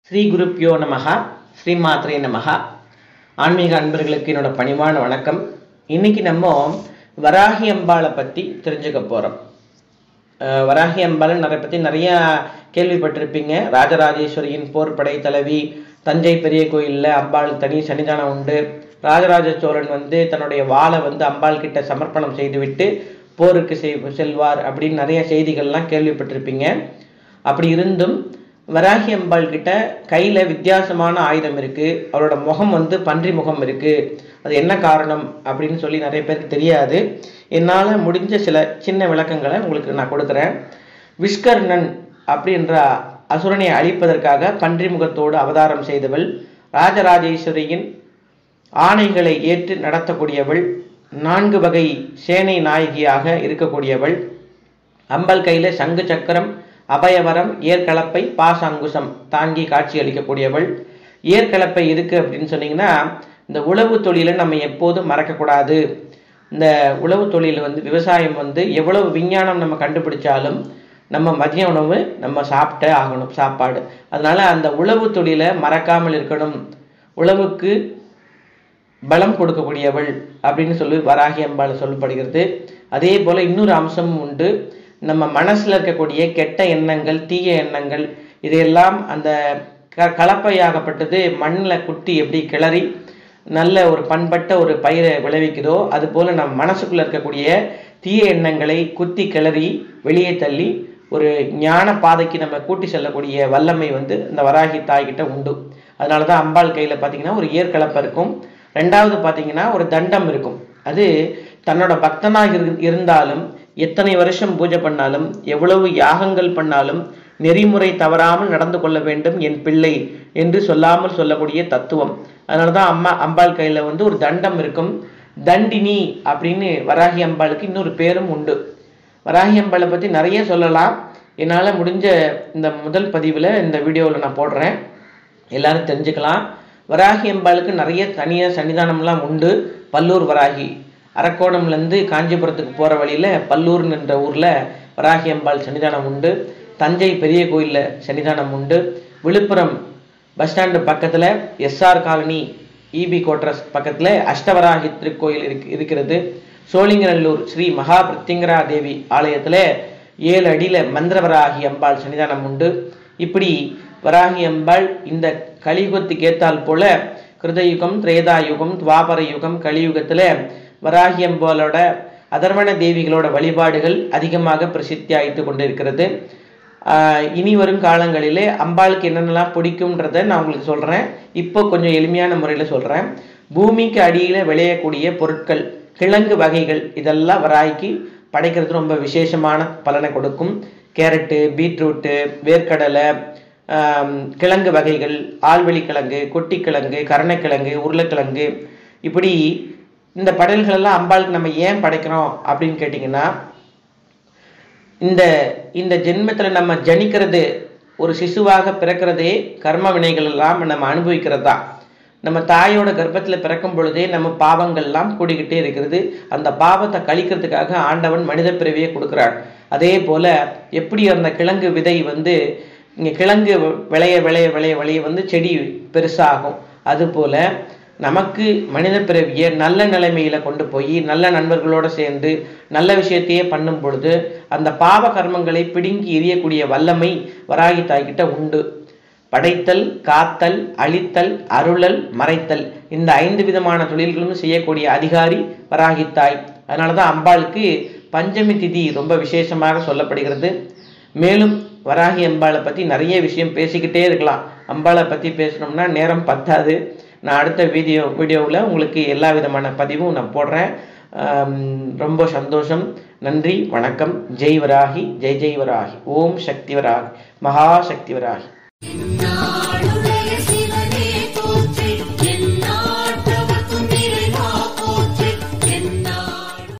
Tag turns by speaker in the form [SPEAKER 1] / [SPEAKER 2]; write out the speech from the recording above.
[SPEAKER 1] ஸ்ரீ குருப்பியோ நமஹா ஸ்ரீ மாத்ரே நமஹா ஆன்மீக அன்பர்களுக்கு என்னோட பணிவான வணக்கம் இன்னைக்கு நம்ம வராகி அம்பாளை பற்றி தெரிஞ்சுக்க போகிறோம் வராகி அம்பாள் நிறைய பற்றி நிறைய கேள்விப்பட்டிருப்பீங்க ராஜராஜேஸ்வரியின் போர்ப்படை தலைவி தஞ்சை பெரிய கோயிலில் அம்பாள் தனி சன்னிதானம் உண்டு ராஜராஜ சோழன் வந்து தன்னுடைய வாளை வந்து அம்பாள் கிட்ட சமர்ப்பணம் செய்துவிட்டு போருக்கு செய் செல்வார் அப்படின்னு நிறைய செய்திகள்லாம் கேள்விப்பட்டிருப்பீங்க அப்படி இருந்தும் வராகி அம்பாள் கிட்ட கையில வித்தியாசமான ஆயுதம் இருக்கு அவரோட முகம் வந்து பன்றி முகம் இருக்கு அது என்ன காரணம் அப்படின்னு சொல்லி நிறைய பேருக்கு தெரியாது என்னால் முடிஞ்ச சில சின்ன விளக்கங்களை உங்களுக்கு நான் கொடுக்குறேன் விஷ்கர்ணன் அப்படின்ற அசுரனை அழிப்பதற்காக பன்றி முகத்தோடு அவதாரம் செய்தவள் ராஜராஜேஸ்வரியின் ஆணைகளை ஏற்று நடத்தக்கூடியவள் நான்கு வகை சேனை நாயகியாக இருக்கக்கூடியவள் அம்பல் கையில சங்கு சக்கரம் அபயவரம் ஏற்கலப்பை பாசாங்குசம் தாங்கி காட்சி அளிக்கக்கூடியவள் ஏற்கலப்பை எதுக்கு அப்படின்னு சொன்னீங்கன்னா இந்த உழவு தொழிலை நம்ம எப்போதும் மறக்கக்கூடாது இந்த உழவு தொழில் வந்து விவசாயம் வந்து எவ்வளவு விஞ்ஞானம் நம்ம கண்டுபிடிச்சாலும் நம்ம மதிய உணவு நம்ம சாப்பிட்டே ஆகணும் சாப்பாடு அதனால அந்த உழவு தொழிலை மறக்காமல் இருக்கணும் உழவுக்கு பலம் கொடுக்கக்கூடியவள் அப்படின்னு சொல்லி வராகி அம்பாள் சொல்லப்படுகிறது அதே போல இன்னொரு அம்சமும் உண்டு நம்ம மனசுல இருக்கக்கூடிய கெட்ட எண்ணங்கள் தீய எண்ணங்கள் இதையெல்லாம் அந்த க கலப்பையாகப்பட்டது மண்ணில் குத்தி எப்படி கிளறி நல்ல ஒரு பண்பட்ட ஒரு பயிரை விளைவிக்குதோ அது போல நம் மனசுக்குள்ள இருக்கக்கூடிய தீய எண்ணங்களை குத்தி கிளறி வெளியே தள்ளி ஒரு ஞான பாதைக்கு நம்ம கூட்டி செல்லக்கூடிய வல்லமை வந்து இந்த வராகி தாய்கிட்ட உண்டு அதனால தான் அம்பாள் கையில் பார்த்தீங்கன்னா ஒரு ஏற்கலப்பை இருக்கும் ரெண்டாவது பார்த்தீங்கன்னா ஒரு தண்டம் இருக்கும் அது தன்னோட பக்தனாக இரு இருந்தாலும் எத்தனை வருஷம் பூஜை பண்ணாலும் எவ்வளவு யாகங்கள் பண்ணாலும் நெறிமுறை தவறாமல் நடந்து கொள்ள வேண்டும் என் பிள்ளை என்று சொல்லாமல் சொல்லக்கூடிய தத்துவம் அதனால தான் அம்மா அம்பாள் கையில் வந்து ஒரு தண்டம் இருக்கும் தண்டினி அப்படின்னு வராகி அம்பாளுக்கு இன்னொரு பேரும் உண்டு வராகி அம்பாளை பற்றி நிறைய சொல்லலாம் என்னால் முடிஞ்ச இந்த முதல் பதிவில் இந்த வீடியோவில் நான் போடுறேன் எல்லாரும் தெரிஞ்சுக்கலாம் வராகி அம்பாளுக்கு நிறைய தனியாக சன்னிதானம்லாம் உண்டு பல்லூர் வராகி அரக்கோணம்லேருந்து காஞ்சிபுரத்துக்கு போகிற வழியில் பல்லூர்ன்ற ஊரில் வராகி அம்பாள் சன்னிதானம் உண்டு தஞ்சை பெரிய கோயிலில் சன்னிதானம் உண்டு விழுப்புரம் பஸ் ஸ்டாண்டு பக்கத்தில் எஸ்ஆர் காலனி இபி கோட்ரஸ் பக்கத்தில் அஷ்டவராகி திருக்கோயில் இருக்கு இருக்கிறது சோழிங்கநல்லூர் ஸ்ரீ மகா பிருத்திங்கரா தேவி ஆலயத்தில் ஏழு அடியில் மந்திரவராகி அம்பாள் சன்னிதானம் உண்டு இப்படி வராகி அம்பாள் இந்த கலியுகத்துக்கு ஏத்தால் போல கிருதயுகம் திரேதா யுகம் துவாபர யுகம் கலியுகத்தில் வராகி அம்பாலோட அதர்வண தேவிகளோட வழிபாடுகள் அதிகமாக பிரசித்தி ஆயிட்டு கொண்டிருக்கிறது இனி வரும் காலங்களிலே அம்பாளுக்கு என்னென்னலாம் பிடிக்கும்ன்றத நான் உங்களுக்கு சொல்கிறேன் இப்போ கொஞ்சம் எளிமையான முறையில் சொல்கிறேன் பூமிக்கு அடியில் விளையக்கூடிய பொருட்கள் கிழங்கு வகைகள் இதெல்லாம் வராய்க்கு படைக்கிறது ரொம்ப விசேஷமான பலனை கொடுக்கும் கேரட்டு பீட்ரூட்டு வேர்க்கடலை கிழங்கு வகைகள் ஆழ்வெளி கிழங்கு கொட்டிக்கிழங்கு கருணைக்கிழங்கு உருளைக்கிழங்கு இப்படி இந்த படையல்கள் எல்லாம் அம்பாளுக்கு நம்ம ஏன் படைக்கிறோம் அப்படின்னு கேட்டிங்கன்னா இந்த இந்த ஜென்மத்தில் நம்ம ஜனிக்கிறது ஒரு சிசுவாக பிறக்கிறதே கர்ம வினைகள் எல்லாம் நம்ம அனுபவிக்கிறது தான் நம்ம தாயோட கர்ப்பத்தில் பிறக்கும் பொழுதே நம்ம பாவங்கள்லாம் கூடிக்கிட்டே இருக்கிறது அந்த பாவத்தை கழிக்கிறதுக்காக ஆண்டவன் மனித பிறவியை கொடுக்குறான் அதே போல எப்படி அந்த கிழங்கு விதை வந்து இங்கே கிழங்கு விளைய விளைய விளைய விளைய வந்து செடி பெருசாகும் அதுபோல நமக்கு மனித பிறவியை நல்ல நிலைமையில கொண்டு போய் நல்ல நண்பர்களோட சேர்ந்து நல்ல விஷயத்தையே பண்ணும் பொழுது அந்த பாவ கர்மங்களை பிடுங்கி எரியக்கூடிய வல்லமை வராகி தாய்கிட்ட உண்டு படைத்தல் காத்தல் அழித்தல் அருளல் மறைத்தல் இந்த ஐந்து விதமான தொழில்களும் செய்யக்கூடிய அதிகாரி வராகித்தாய் அதனாலதான் அம்பாளுக்கு பஞ்சமி திதி ரொம்ப விசேஷமாக சொல்லப்படுகிறது மேலும் வராகி அம்பாளை பற்றி நிறைய விஷயம் பேசிக்கிட்டே இருக்கலாம் அம்பாளை பற்றி பேசணும்னா நேரம் பத்தாது நான் அடுத்த வீடியோ வீடியோவில் உங்களுக்கு எல்லா விதமான பதிவும் நான் போடுறேன் ரொம்ப சந்தோஷம் நன்றி வணக்கம் ஜெய் வராகி ஜெய் ஜெய் வராகி ஓம் சக்தி வராகி மகா சக்தி வராகி
[SPEAKER 2] நாடுடைய